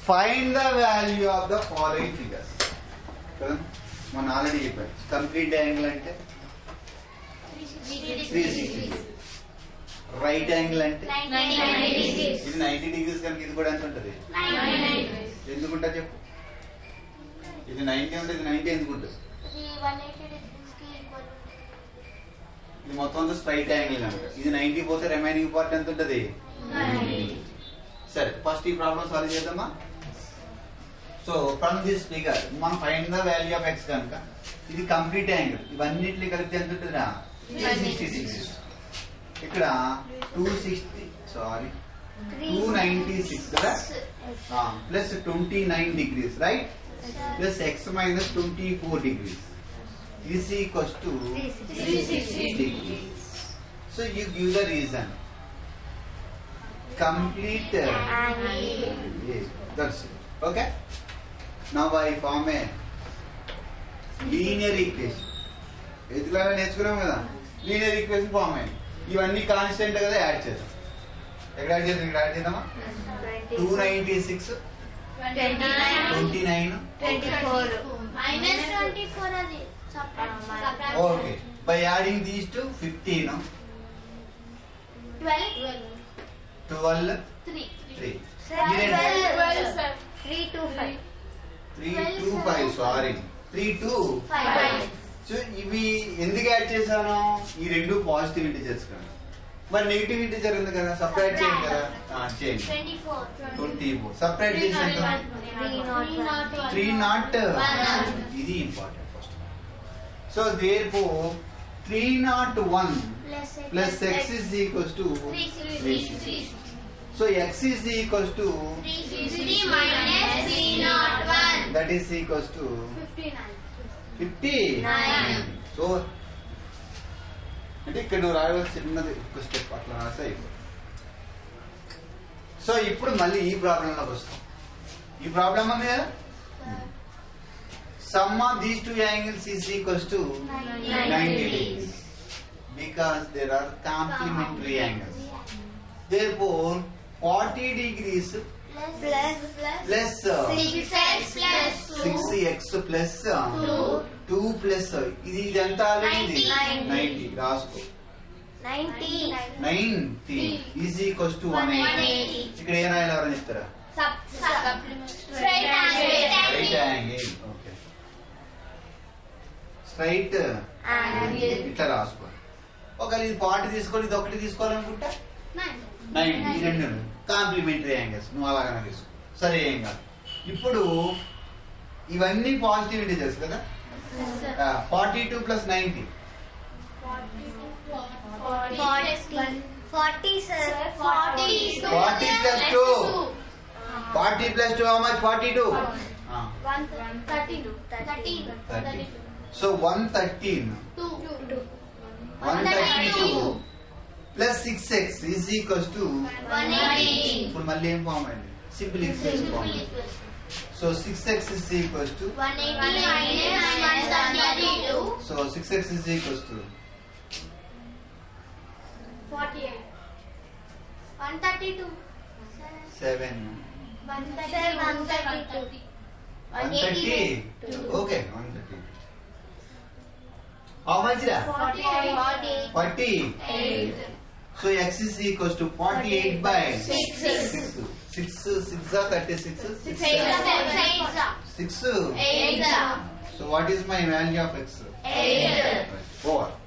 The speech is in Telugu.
Find the value of the following figures కదా మన ఆల్రెడీ చెప్పాను కంప్లీట్ యాంగిల్ అంటే త్రీ సిక్స్టీ రైట్ యాంగిల్ అంటే ఇది నైన్టీ డిగ్రీస్ కనుక ఇది కూడా ఎంత ఉంటుంది ఎందుకుంటా చెప్పు ఇది నైన్టీ ఉంటుంది ఇది నైన్టీ ఎందుకు ఉంటుంది ఇది మొత్తం అంతా స్ట్రైట్ యాంగిల్ కనుక ఇది నైన్టీ పోతే రిమైనింగ్ పార్ట్ ఎంత ఉంటుంది సరే ఫస్ట్ ఈ ప్రాబ్లం సాల్వ్ చేద్దామా సో ఫ్రమ్ దిస్ ఫిగర్ మనం find the value of X కనుక ఇది కంప్లీట్ యాంగిల్ ఇవన్నిటిని కలిపితే ఎంత ఉంటుందిరా సిక్స్టీ డిగ్రీస్ ఇక్కడ two sixty sorry two ninety six కదా plus twenty nine degrees right plus X minus twenty four degrees is equals to 360 degrees. So you give the reason. Complete. Yes, that's it. Okay. Now I form a linear equation. ఎదుగులా నేర్చుకున్నాం కదా లీనియర్ ఈక్వేషన్ ఫామ్ అయింది ఇవన్నీ కాన్స్టెంట్ కదా యాడ్ చేద్దాం ఎక్కడ యాడ్ చేద్దాం ఇక్కడ యాడ్ చేద్దామా two ninety six twenty nine okay by adding these to fifteen twelve three three two five sorry three two so ఇవి ఎందుకు యాడ్ చేశాను ఈ రెండు పాజిటివ్ ఇంటిజర్స్ కదా మరి నెగిటివ్ ఇంటిజర్ ఉంది కదా సపరేట్ చేయండి కదా ఆ, చేయండి ట్వంటీ ఫోర్ సపరేట్ చేసాక త్రీ నాట్ ఇది important first so therefore three naught one plus X is equals to so X is equals to that is equals to fifty so అంటే ఇక్కడ నువ్వు రాయవలసి చిన్నది ఒక స్టెప్ అట్లా రాస్తే అయిపోతుంది సో ఇప్పుడు మళ్ళీ ఈ ప్రాబ్లంలోకి వస్తాం ఈ ప్రాబ్లం ఉంది కదా sum of these two angles is equals to 90 degrees because there are complementary angles. Therefore, 40 degrees plus uh, 6x plus uh, 2 plus uh, ఇది ఇదంతా ఇది 90 రాసుకో 90 ఈజ్ ఈక్వల్స్ టు 180 ఇక్కడ ఏ రాయాలి ఎవరైనా చెప్తారా రైట్ యాంగిల్ ఓకే స్ట్రైట్ ఇట్లా రాసుకో ఒకవేళ ఇది పార్ట్ తీసుకొని ఇది ఒకటి తీసుకోవాలనుకుంటే నైన్ ఈ రెండు కాంప్లిమెంటరీ యాంగిల్స్ నువ్వు అలాగనే తీసుకో సరే ఏం కాదు ఇప్పుడు ఇవన్నీ పాజిటివ్ ఇంటిజర్స్ కదా forty two plus ninety forty plus two forty plus two much forty two so one thirteen one thirty two plus six x is equals to ఇప్పుడు మళ్ళీ ఏం ఫామ్ అయింది simple equation form so six x is equals to so six x is equals to seven one thirty okay one thirty how much రా forty so X is equals to forty eight by six six six thirty six six so what is my value of x four